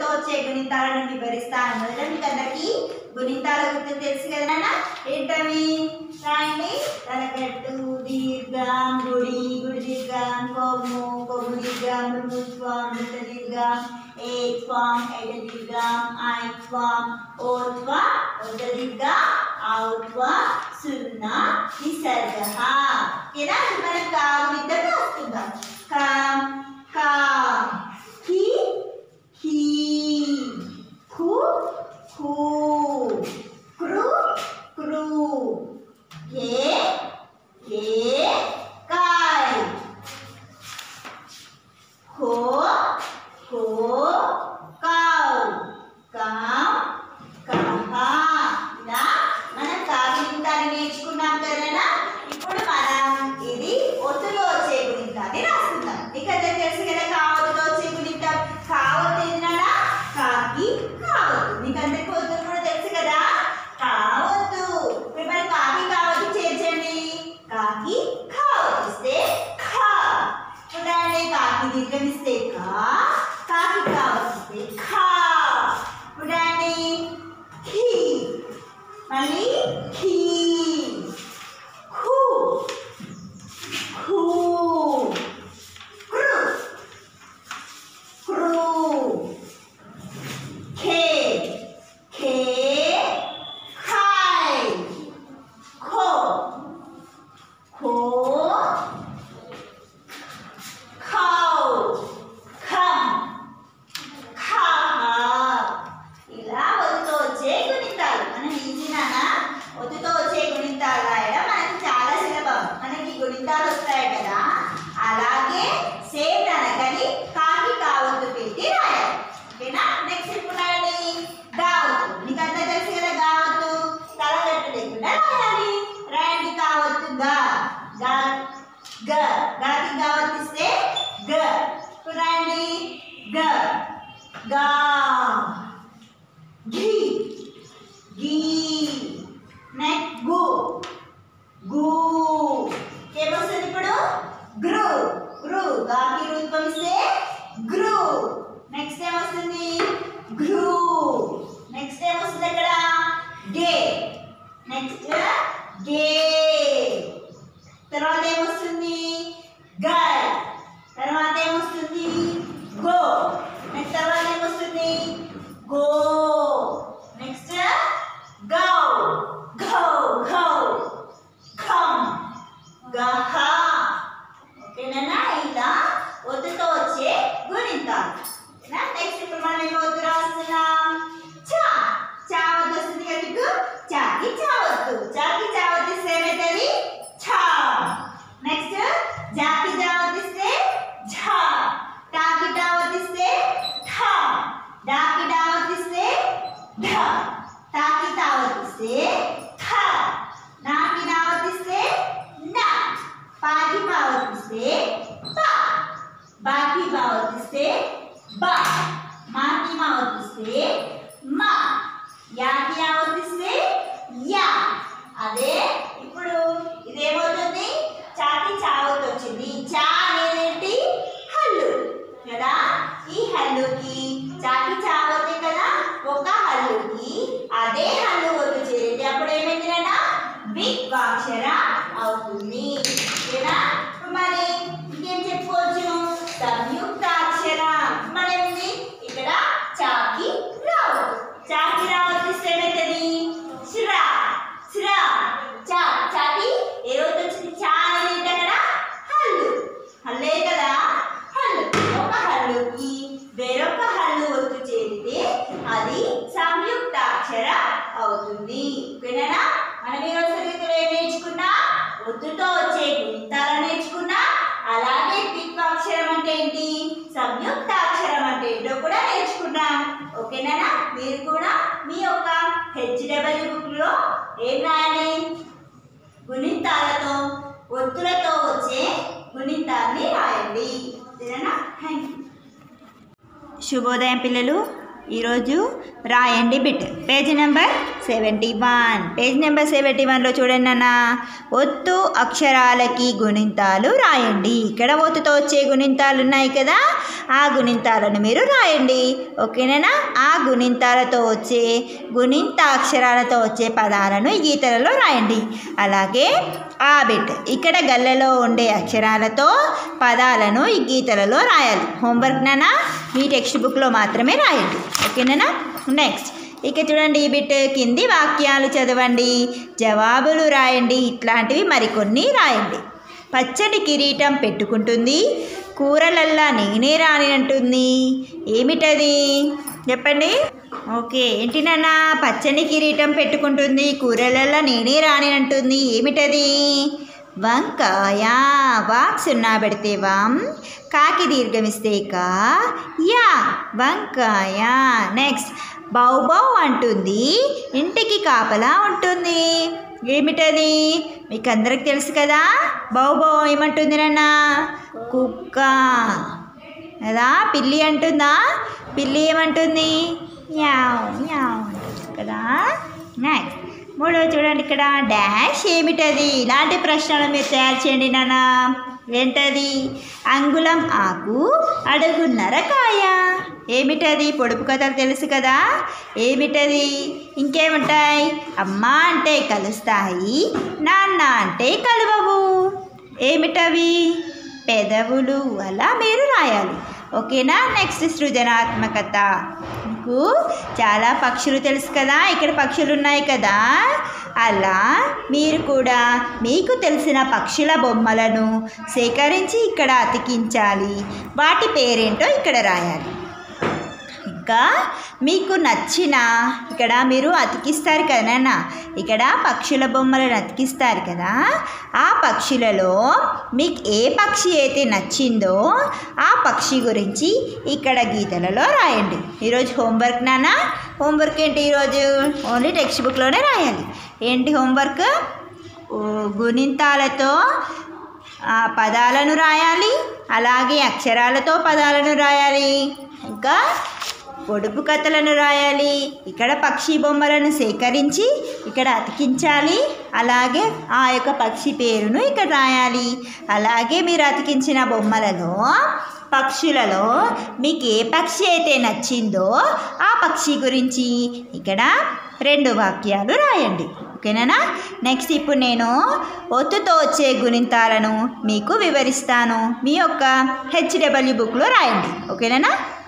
ఒత్తుతో వచ్చే గుణితాలను వివరిస్తాను మొదట మీకు అందరికీ గుణితాల గుర్తు తెలుసు కదా నాన్న? ఏంటవి రాయండి తలకట్టు దీర్ఘం గుడి గుడి దీర్ఘం కొమ్ము కొమ్ము దీర్ఘం మృత్వం మృత దీర్ఘం ఏత్వం ఎడ దీర్ఘం ఐత్వం ఓత్వం ఉద దీర్ఘం ఔత్వం సున్నా విసర్గ ఇలా మనం కావిద్దాం రాసుకుందాం కాం కా హి హీ హు హూ క్రు క్రు కే కే కాయ్ హో హో కౌ కం కహ ఇలా మనం కాగితాన్ని నేర్చుకున్నాం కదా ఇప్పుడు మనం ఇది ఒత్తులో వచ్చే గుణితాన్ని రాసుకుందాం ఇక తెలుసు కదా కావత్తులో వచ్చే గుణితం కావత్తు ఏంటన్నా కాకి కావత్తు మీకు అందరికీ ఒత్తులు కూడా తెలుసు కదా కావద్దు ఇప్పుడు మరి కాకి కావద్దు చేర్చండి కాకి కావద్దు ఇస్తే ఖా చూడండి కాకి దీర్ఘం ఇస్తే కా కాకి కావద్దు ఇస్తే ఖా చూడండి ఖీ మళ్ళీ ఖీ ఖూ ఖూ క్రు క్రూ ఖే ఖే ఖాయ్ ఖో ఖో ఖౌ ఖం ఖా ఇలా ఒత్తుతో వచ్చే గుణితాలు మనం ఈజీనానా ఒత్తుతో వచ్చే గుణితాలు రాయడం మనకి చాలా సులభం మనకి గుణితాలు వస్తాయి కదా అలాగే సేమ్ అనగాని కాకి కావద్దు పెట్టి రాయాలి ఓకేనా నెక్స్ట్ ఇప్పుడు రాయండి గావద్దు మీకు అంతా తెలుసు కదా గావద్దు తలగట్టు లేకుండా రాయాలి రాయండి కావద్దు గా గా గ గాకి గావద్దు ఇస్తే గ ఇప్పుడు రాయండి గ గా ఘీ గీ నెక్ గు గు ఏమొస్తుంది ఇప్పుడు గ్రు గ్రు గాకి రూపం ఇస్తే గ్రు నెక్స్ట్ ఏమొస్తుంది గ్రు నెక్స్ట్ ఏమొస్తుంది అక్కడ గే నెక్స్ట్ గే తర్వాత ఏమొస్తుంది గర్ తర్వాత ఏమొస్తుంది గో నెక్స్ట్ తర్వాత ఏమొస్తుంది గో నెక్స్ట్ గౌ గౌ గౌ ఖమ్ గహ ఓకేనా ఇలా ఒత్తుతో వచ్చే గుణింతాలు ఓకేనా నెక్స్ట్ ఇప్పుడు మనం ఏం ఒత్తు రాస్తున్నాం చా చా వద్దు వస్తుంది కదా మీకు చాకి చావద్దు చాకి చావద్దు ఇస్తే ఏమవుతుంది ఛా నెక్స్ట్ జాకి జావతిస్తే ఝా టాకి టావతిస్తే ఠా డాకి డావతిస్తే ఢ తాకి తావతిస్తే థ నాకి నావతిస్తే నా పాకి పావతిస్తే పా బాకి పావతిస్తే బా మాకి మావతిస్తే మా యాకి ఆవతిస్తే యా అదే ఇప్పుడు ఇదేమవుతుంది చాకి చావత్ వచ్చింది చా అనేది హల్లు కదా ఈ హల్లుకి చాకి చావతే కదా ఒక హల్లుకి అదే హల్లు ఒత్తు చేరితే అప్పుడు ఏమైంది నాన్న విక్వాక్షర అవుతుంది ఓకేనా ఇప్పుడు మరి ఇంకేం చెప్పుకోవచ్చు సంయుక్తాక్షర మరి ఏమిటి ఇక్కడ చాకి రావు చాకి రావద్దు ఇస్తే ఏమవుతుంది శ్రా శ్రా చా చాకి ఏ రోజు వచ్చింది చా అనేది ఏంటి అక్కడ హల్లు హల్లే కదా హల్లు ఒక హల్లుకి వేరొక హల్లు ఒత్తు చేరితే అది సంయుక్తాక్షర అవుతుంది ఓకేనా మనం ఈరోజు తరగతిలో ఏం నేర్చుకున్నా ఒత్తుతో వచ్చే గుణితాలు నేర్చుకున్నా అలాగే ద్విత్వాక్షరం అంటే ఏంటి సంయుక్తాక్షరం అంటే ఏంటో కూడా నేర్చుకున్నాం ఓకేనా మీరు కూడా మీ యొక్క హెచ్డబ్ల్యూ బుక్లో ఏం రాయాలి గుణితాలతో ఒత్తులతో వచ్చే గుణితాన్ని రాయండి సరేనా థ్యాంక్ యూ శుభోదయం పిల్లలు ఈరోజు రాయండి bit page number seventy one page number seventy వన్లో చూడండి అన్న ఒత్తు అక్షరాలకి గుణింతాలు రాయండి ఇక్కడ ఒత్తుతో వచ్చే గుణింతాలు ఉన్నాయి కదా ఆ గుణింతాలను మీరు రాయండి ఓకేనా ఆ గుణింతాలతో వచ్చే గుణింత అక్షరాలతో వచ్చే పదాలను ఈ గీతలలో రాయండి అలాగే ఆ బిట్ ఇక్కడ గల్లలో ఉండే అక్షరాలతో పదాలను ఈ గీతలలో రాయాలి హోంవర్క్ నానా మీ టెక్స్ట్ బుక్లో మాత్రమే రాయండి ఓకేనా నెక్స్ట్ ఇక చూడండి ఈ బిట్ కింది వాక్యాలు చదవండి జవాబులు రాయండి ఇట్లాంటివి మరికొన్ని రాయండి పచ్చడి కిరీటం పెట్టుకుంటుంది కూరలల్లా నేనే రానినంటుంది ఏమిటది చెప్పండి ఓకే ఏంటి నాన్న పచ్చని కిరీటం పెట్టుకుంటుంది కూరలల్లా నేనే రానినంటుంది ఏమిటది వంకాయ వాక్ సున్నా పెడితే వాం కాకి దీర్ఘమిస్తే కా యా వంకాయ నెక్స్ట్ బౌ బౌ అంటుంది ఇంటికి కాపలా ఉంటుంది ఏమిటది మీకు అందరికి తెలుసు కదా బౌ బౌ ఏమంటుంది నాన్న కుక్క కదా పిల్లి అంటుందా పిల్లి ఏమంటుంది యావ్ యావ్ అంటుంది కదా నెక్స్ట్ మూడో చూడండి ఇక్కడ డాష్ ఏమిటది ఇలాంటి ప్రశ్నలు మీరు తయారు చేయండి నాన్న ఏంటది అంగుళం ఆకు అడుగున్నర కాయ ఏమిటది పొడుపు కథలు తెలుసు కదా ఏమిటది ఇంకేముంటాయి అమ్మ అంటే కలుస్తాయి నాన్న అంటే కలువవు ఏమిటవి పెదవులు అలా మీరు రాయాలి ఓకేనా నెక్స్ట్ సృజనాత్మకత మీకు చాలా పక్షులు తెలుసు కదా ఇక్కడ పక్షులు ఉన్నాయి కదా అలా మీరు కూడా మీకు తెలిసిన పక్షుల బొమ్మలను సేకరించి ఇక్కడ అతికించాలి వాటి పేరేంటో ఇక్కడ రాయాలి ఇంకా మీకు నచ్చిన ఇక్కడ మీరు అతికిస్తారు కదా ఇక్కడ పక్షుల బొమ్మలను అతికిస్తారు కదా ఆ పక్షులలో మీకు ఏ పక్షి అయితే నచ్చిందో ఆ పక్షి గురించి ఇక్కడ గీతలలో రాయండి ఈరోజు హోంవర్క్ నానా హోంవర్క్ ఏంటి ఈరోజు ఓన్లీ టెక్స్ట్ బుక్లోనే రాయాలి ఏంటి హోంవర్క్ ఓ, గుణింతాలతో ఆ, పదాలను రాయాలి అలాగే అక్షరాలతో పదాలను రాయాలి ఇంకా పొడుపు కథలను రాయాలి ఇక్కడ పక్షి బొమ్మలను సేకరించి ఇక్కడ అతికించాలి అలాగే ఆ యొక్క పక్షి పేరును ఇక్కడ రాయాలి అలాగే మీరు అతికించిన బొమ్మలలో పక్షులలో మీకు ఏ పక్షి అయితే నచ్చిందో ఆ పక్షి గురించి ఇక్కడ రెండు వాక్యాలు రాయండి ఓకేనా నెక్స్ట్ ఇప్పుడు నేను ఒత్తుతో వచ్చే గుణింతాలను మీకు వివరిస్తాను మీ యొక్క హెచ్డబ్ల్యూ బుక్లో రాయండి ఓకేనా